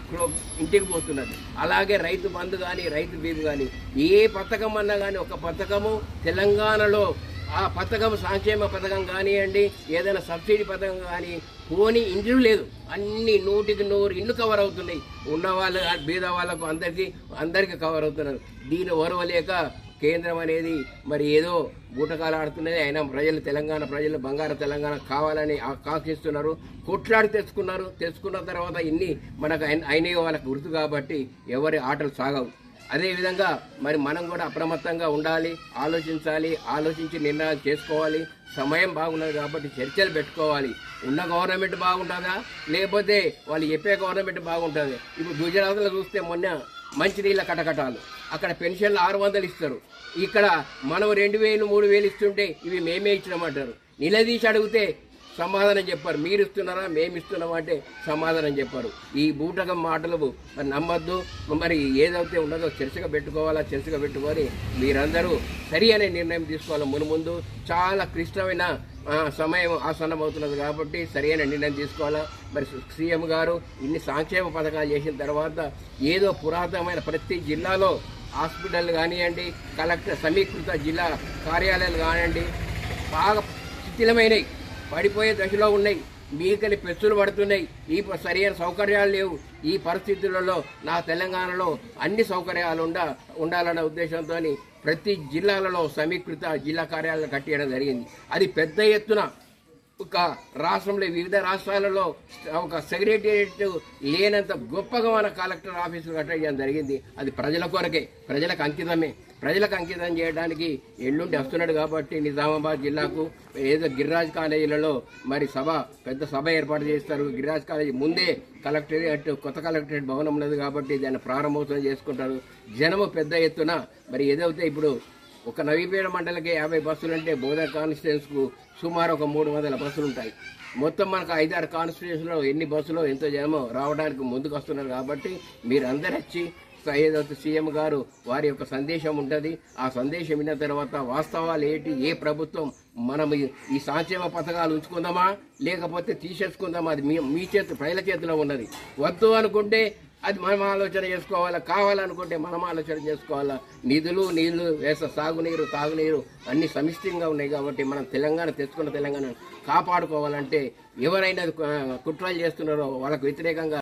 క్రో- ఇంటికి పోతున్నది అలాగే రైతు బంధు కానీ రైతు బీమా కానీ ఏ పథకం అన్నా కానీ ఒక పథకము తెలంగాణలో ఆ పథకం సంక్షేమ పథకం కానివ్వండి ఏదైనా సబ్సిడీ పథకం కానీ పోని ఇండ్లు లేదు అన్ని నూటికి నూరు ఇండ్లు కవర్ అవుతున్నాయి ఉన్న వాళ్ళ బీద వాళ్ళకు అందరికీ అందరికీ కవర్ అవుతున్నారు దీని ఓర్వలేక కేంద్రం అనేది మరి ఏదో బూటకాలు ఆడుతున్నది అయినా ప్రజలు తెలంగాణ ప్రజలు బంగారు తెలంగాణ కావాలని ఆకాంక్షిస్తున్నారు కొట్లాడి తెచ్చుకున్నారు తెచ్చుకున్న తర్వాత ఇన్ని మనకు అయిన- అయినాయి వాళ్ళకి గుర్తు కాబట్టి ఎవరి ఆటలు సాగవు అదేవిధంగా మరి మనం కూడా అప్రమత్తంగా ఉండాలి ఆలోచించాలి ఆలోచించి నిర్ణయాలు చేసుకోవాలి సమయం బాగున్నది కాబట్టి చర్చలు పెట్టుకోవాలి ఉన్న గవర్నమెంట్ బాగుంటుందా లేకపోతే వాళ్ళు చెప్పే గవర్నమెంట్ బాగుంటుంది ఇప్పుడు గుజరాత్లో చూస్తే మొన్న మంచినీళ్ళ కటకటాలు అక్కడ పెన్షన్లు ఆరు వందలు ఇస్తారు ఇక్కడ మనం రెండు వేలు మూడు వేలు ఇస్తుంటే ఇవి మేమే ఇచ్చినామంటారు నిలదీసి అడిగితే సమాధానం చెప్పారు మీరు ఇస్తున్నారా మేము ఇస్తున్నామా అంటే సమాధానం చెప్పారు ఈ బూటకం మాటలు మరి నమ్మద్దు మరి ఏదైతే ఉన్నదో చర్చగా పెట్టుకోవాలా చర్చగా పెట్టుకొని మీరందరూ సరి అనే నిర్ణయం తీసుకోవాలి మును ముందు చాలా క్లిష్టమైన ఆ, సమయం ఆసన్నమవుతున్నది కాబట్టి సరైన నిర్ణయం తీసుకోవాలా మరి సీఎం గారు ఇన్ని సంక్షేమ పథకాలు చేసిన తర్వాత ఏదో పురాతనమైన ప్రతి జిల్లాలో హాస్పిటల్ కానివ్వండి కలెక్టర్ సమీకృత జిల్లా కార్యాలయాలు కానివ్వండి బాగా శిథిలమైనవి పడిపోయే దశలో ఉన్నాయి మీకని పెచ్చులు పడుతున్నాయి ఈ ప- సరైన సౌకర్యాలు లేవు ఈ పరిస్థితులలో నా తెలంగాణలో అన్ని సౌకర్యాలు ఉండ ఉండాలన్న ఉద్దేశంతో ప్రతి జిల్లాలలో సమీకృత జిల్లా కార్యాలయాలు కట్టేయడం జరిగింది అది పెద్ద ఎత్తున ఒక రాష్ట్రంలో వివిధ రాష్ట్రాలలో ఒక సెక్రటేరియట్ లేనంత గొప్పగా మన కలెక్టర్ ఆఫీసులు కట్టడం జరిగింది అది ప్రజల కొరకే ప్రజలకు అంకితమే ప్రజలకు అంకితం చేయడానికి ఎల్లుండి వస్తున్నాడు కాబట్టి నిజామాబాద్ జిల్లాకు ఏదో గిరిరాజ్ కాలేజీలలో మరి సభ పెద్ద సభ ఏర్పాటు చేస్తారు గిరిరాజ్ కాలేజీ ముందే కలెక్టరేట్ కొత్త కలెక్టరేట్ భవనం ఉన్నది కాబట్టి దాన్ని ప్రారంభోత్సవం చేసుకుంటారు జనము పెద్ద ఎత్తున మరి ఏదైతే ఇప్పుడు ఒక నవీపేట మండలికి యాభై బస్సులు అంటే బోధన కాన్స్టిట్యున్స్కు సుమారు ఒక మూడు వందల బస్సులు ఉంటాయి మొత్తం మనకు ఐదారు కాన్స్టిట్యున్స్లో ఎన్ని బస్సులో ఎంతో జనమో రావడానికి ముందుకు వస్తున్నారు కాబట్టి మీరందరూ వచ్చి ఏదైతే సీఎం గారు వారి యొక్క సందేశం ఉంటుంది ఆ సందేశం విన్న తర్వాత వాస్తవాలు ఏంటి ఏ ప్రభుత్వం మనం ఈ- ఈ సంక్షేమ పథకాలు ఉంచుకుందామా లేకపోతే తీసేసుకుందామా అది మీ మీ చేతి ప్రజల చేతిలో ఉన్నది వద్దు అనుకుంటే అది మనం ఆలోచన చేసుకోవాలా కావాలనుకుంటే మనం ఆలోచన చేసుకోవాలా నిధులు నీళ్లు వేస సాగునీరు తాగునీరు అన్ని సమిష్టిగా ఉన్నాయి కాబట్టి మనం తెలంగాణ తెచ్చుకున్న తెలంగాణ కాపాడుకోవాలంటే ఎవరైనా ఆ, కుట్రలు చేస్తున్నారో వాళ్ళకు వ్యతిరేకంగా